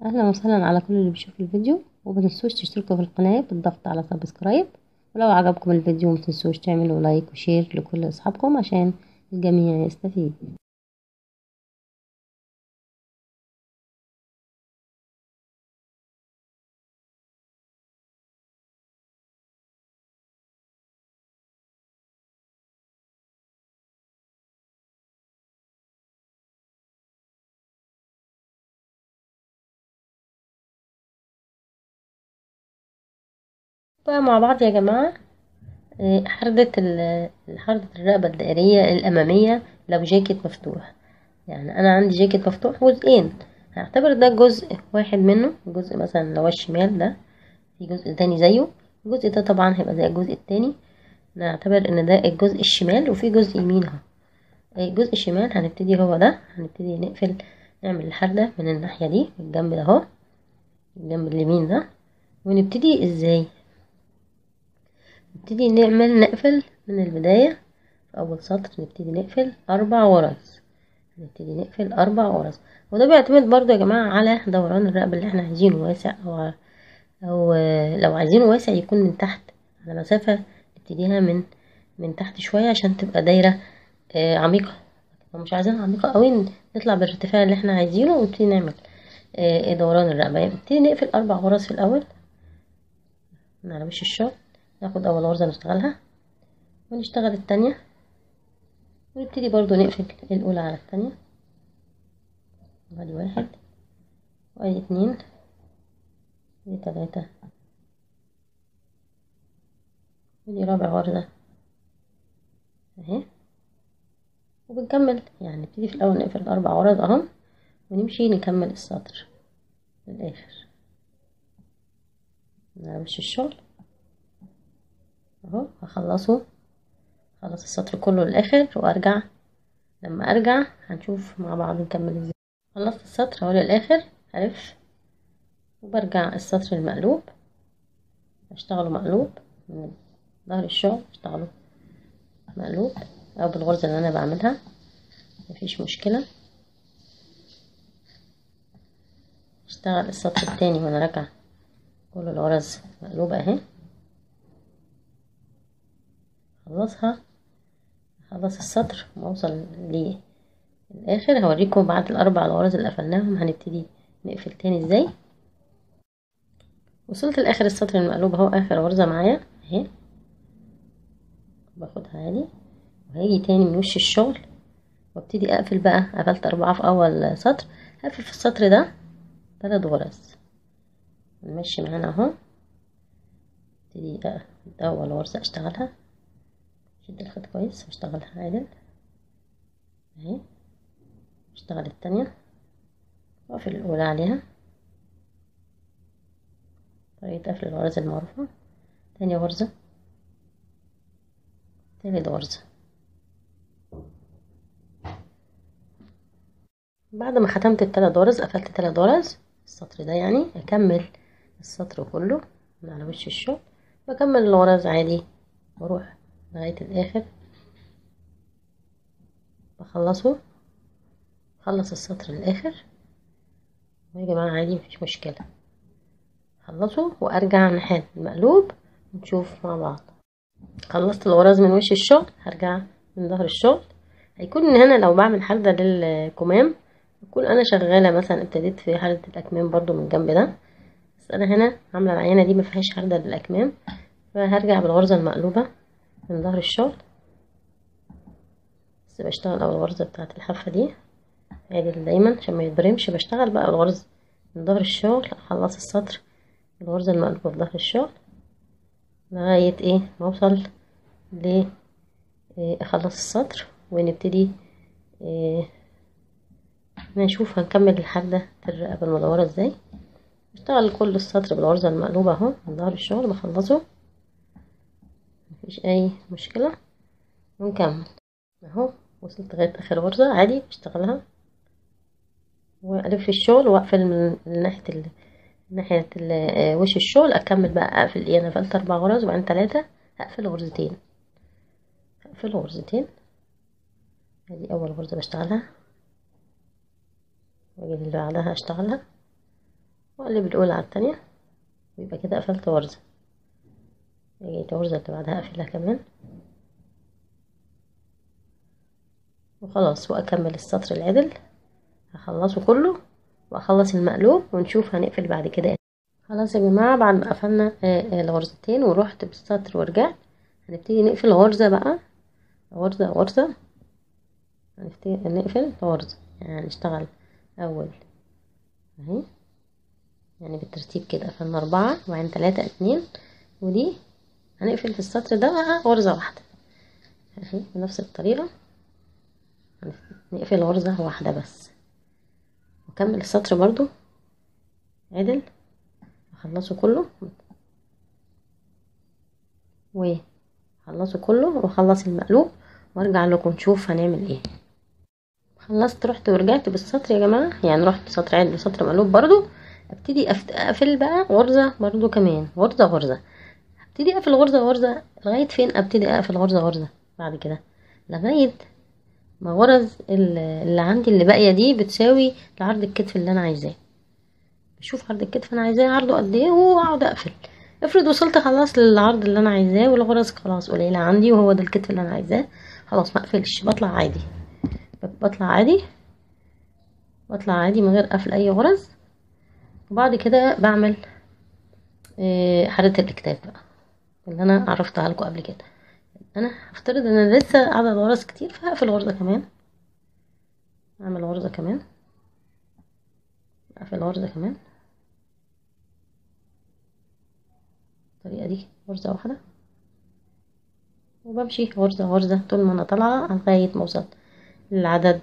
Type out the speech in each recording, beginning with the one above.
اهلا وسهلا على كل اللي بيشوف الفيديو ومتنسوش تشتركوا في القناة بالضغط على سبسكرايب ولو عجبكم الفيديو متنسوش تعملوا لايك وشير لكل اصحابكم عشان الجميع يستفيد بقى مع بعض يا جماعة آه، حردة ال- حردة الرقبة الدائرية الأمامية لو جاكيت مفتوح يعني أنا عندي جاكيت مفتوح جزئين هعتبر ده جزء واحد منه جزء مثلا اللي هو الشمال ده في جزء تاني زيه الجزء ده طبعا هيبقى زي الجزء التاني نعتبر ان ده الجزء الشمال وفي جزء يمين اهو الجزء الشمال هنبتدي هو ده هنبتدي نقفل نعمل الحردة من الناحية دي من الجنب ده اهو الجنب اليمين ده ونبتدي ازاي نبتدي نعمل نقفل من البداية في أول سطر نبتدي نقفل أربع غرز نبتدي نقفل أربع غرز وده بيعتمد برضو يا جماعة على دوران الرقبة اللي احنا عايزينه واسع أو أو لو عايزينه واسع يكون من تحت على مسافة نبتديها من من تحت شوية عشان تبقى دايرة آه، عميقة لو مش عايزينها عميقة قوي نطلع بالارتفاع اللي احنا عايزينه ونبتدي نعمل آه، دوران الرقبة يعني نبتدي نقفل أربع غرز في الأول من على وش الشغل ناخد أول غرزة نشتغلها ونشتغل التانية ونبتدي برضو نقفل الأولى على التانية ادي واحد وادي اتنين ادي تلاتة ودي رابع غرزة اهي وبنكمل يعني نبتدي في الأول نقفل أربع غرز اهم ونمشي نكمل السطر للآخر على وش الشغل اهو هخلصه خلص السطر كله للاخر وارجع لما ارجع هنشوف مع بعض نكمل ازاي خلصت السطر اهو للاخر هلف وبرجع السطر المقلوب اشتغله مقلوب من ظهر الشغل اشتغله مقلوب او بالغرزة اللي انا بعملها مفيش مشكلة اشتغل السطر التاني وانا راجعة كل الغرز مقلوبة اهي خلصها خلص السطر واوصل للاخر هوريكم بعد الاربع غرز اللي قفلناهم هنبتدي نقفل تاني ازاي وصلت لاخر السطر المقلوب اهو اخر غرزة معايا اهي باخدها عادي وهاجي تاني من وش الشغل وابتدي اقفل بقى قفلت اربعة في اول سطر هقفل في السطر ده ثلاث غرز نمشي معانا اهو ابتدي اول غرزة اشتغلها شد الخيط كويس واشتغلها عادل اهي اشتغل التانية واقفل الاولى عليها طريقة قفل الغرز المعروفة تاني غرزة تالت غرزة بعد ما ختمت التلات غرز قفلت تلات غرز السطر ده يعني اكمل السطر كله من على وش الشغل بكمل الغرز عادي واروح لغاية الآخر بخلصه خلص السطر الآخر يا جماعة عادي مفيش مشكلة خلصه وأرجع ناحية المقلوب ونشوف مع بعض خلصت الغرز من وش الشغل هرجع من ظهر الشغل هيكون ان هنا لو بعمل حردة للكمام يكون انا شغالة مثلا ابتديت في حردة الاكمام برضو من الجنب ده بس انا هنا عاملة العينة دي مفيهاش حردة للاكمام فهرجع بالغرزة المقلوبة من ظهر الشغل بس بشتغل اول غرزة بتاعت الحافة دي عادل دايما عشان ما يتبرمش بشتغل بقى الغرز من ظهر الشغل اخلص السطر الغرزة المقلوبة في ظهر الشغل لغاية ايه ما اوصل ل إيه اخلص السطر ونبتدي إيه نشوف هنكمل الحردة الرقبة المدورة ازاي بشتغل كل السطر بالغرزة المقلوبة اهو من ظهر الشغل بخلصه مفيش اي مشكلة ونكمل اهو وصلت لغاية اخر غرزة عادي بشتغلها والف الشغل واقفل من ناحية ال... ناحية ال... وش الشغل اكمل بقى اقفل ايه انا قفلت اربع غرز وبعدين تلاتة هقفل غرزتين هقفل غرزتين ادي اول غرزة بشتغلها واجي اللي بعدها اشتغلها واقلب الاولى على التانية ويبقى كده قفلت غرزة اجي الغرزة اللي بعدها اقفلها كمان وخلاص واكمل السطر العدل هخلصه كله واخلص المقلوب ونشوف هنقفل بعد كده إيه. خلاص يا جماعة بعد ما قفلنا الغرزتين ورحت بالسطر ورجعت هنبتدي نقفل غرزة بقى غرزة غرزة هنبتدي نقفل غرزة يعني نشتغل اول اهي يعني بالترتيب كده قفلنا اربعة وبعدين تلاتة اتنين ودي هنقفل في السطر ده بقى غرزة واحدة اهي بنفس الطريقة نقفل غرزة واحدة بس وكمل السطر برضو عدل اخلصه كله وخلصه كله واخلص المقلوب وارجع لكم نشوف هنعمل ايه خلصت رحت ورجعت بالسطر يا جماعة يعني رحت سطر عدل وسطر مقلوب برضو ابتدي اقفل بقى غرزة برضو كمان غرزة غرزة ابتدي اقفل غرزة غرزة لغاية فين ابتدي اقفل غرزة غرزة بعد كده لغاية ما غرز اللي عندي اللي باقية دي بتساوي لعرض الكتف اللي انا عايزاه بشوف عرض الكتف انا عايزاه عرضه قد ايه واقعد اقفل افرض وصلت خلاص للعرض اللي انا عايزاه والغرز خلاص قليلة عندي وهو ده الكتف اللي انا عايزاه خلاص ما اقفلش بطلع عادي بطلع عادي بطلع عادي من غير قفل اي غرز وبعد كده بعمل حردة الاكتاف بقى اللي انا عرفتها لكم قبل كده انا هفترض ان انا لسه عدد غرز كتير فهقفل غرزة كمان اعمل غرزة كمان اقفل غرزة كمان الطريقة دي غرزة واحدة وبمشي غرزة غرزة طول ما انا طالعة لغاية ما اوصل للعدد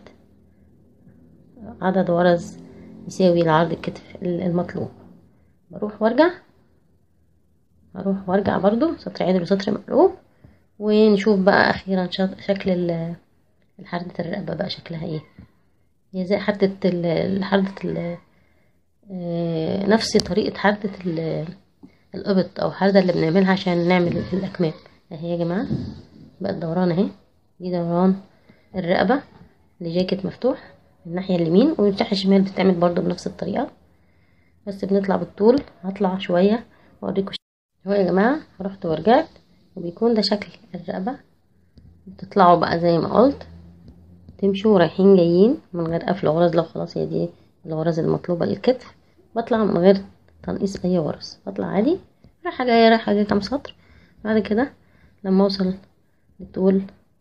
عدد غرز يساوي العرض الكتف المطلوب بروح وارجع اروح وارجع برضو سطر عدل وسطر مقلوب ونشوف بقى اخيرا شكل حردة الرقبة بقى شكلها ايه هي زي حردة حردة نفس طريقة حردة القبط او حردة اللي بنعملها عشان نعمل الاكمام اهي يا جماعة بقى الدوران اهي دي دوران الرقبة لجاكيت مفتوح من الناحية اليمين والناحية الشمال بتتعمل برضو بنفس الطريقة بس بنطلع بالطول هطلع شوية واوريكم اهو يا جماعة رحت ورجعت وبيكون ده شكل الرقبة بتطلعوا بقى زي ما قلت تمشوا رايحين جايين من غير قفل غرز لو خلاص هي دي الغرز المطلوبة للكتف بطلع من غير تنقيص اي غرز بطلع عادي رايحة جاية رايحة جاية كام سطر بعد كده لما اوصل لطول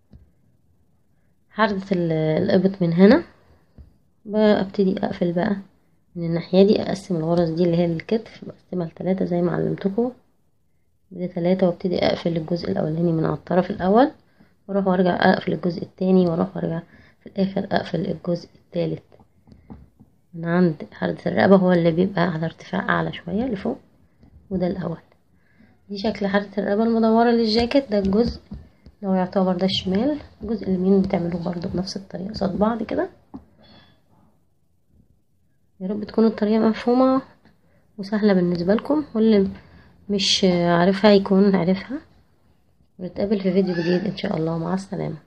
حردة القبط من هنا ببتدي اقفل بقى من الناحية دي اقسم الغرز دي اللي هي الكتف بقسمها لتلاتة زي ما علمتكم بدي تلاتة وابتدي اقفل الجزء الاولاني من على الطرف الاول واروح وارجع اقفل الجزء التاني واروح وارجع في الاخر اقفل الجزء التالت من عند حردة الرقبة هو اللي بيبقى على ارتفاع اعلى شوية لفوق وده الاول دي شكل حردة الرقبة المدورة للجاكيت ده الجزء لو يعتبر ده الشمال الجزء اليمين بتعملوه برضو بنفس الطريقة قصاد بعض كده يا رب تكون الطريقة مفهومة وسهلة بالنسبة لكم واللي مش عارفها يكون عارفها ونتقابل في فيديو جديد ان شاء الله مع السلامة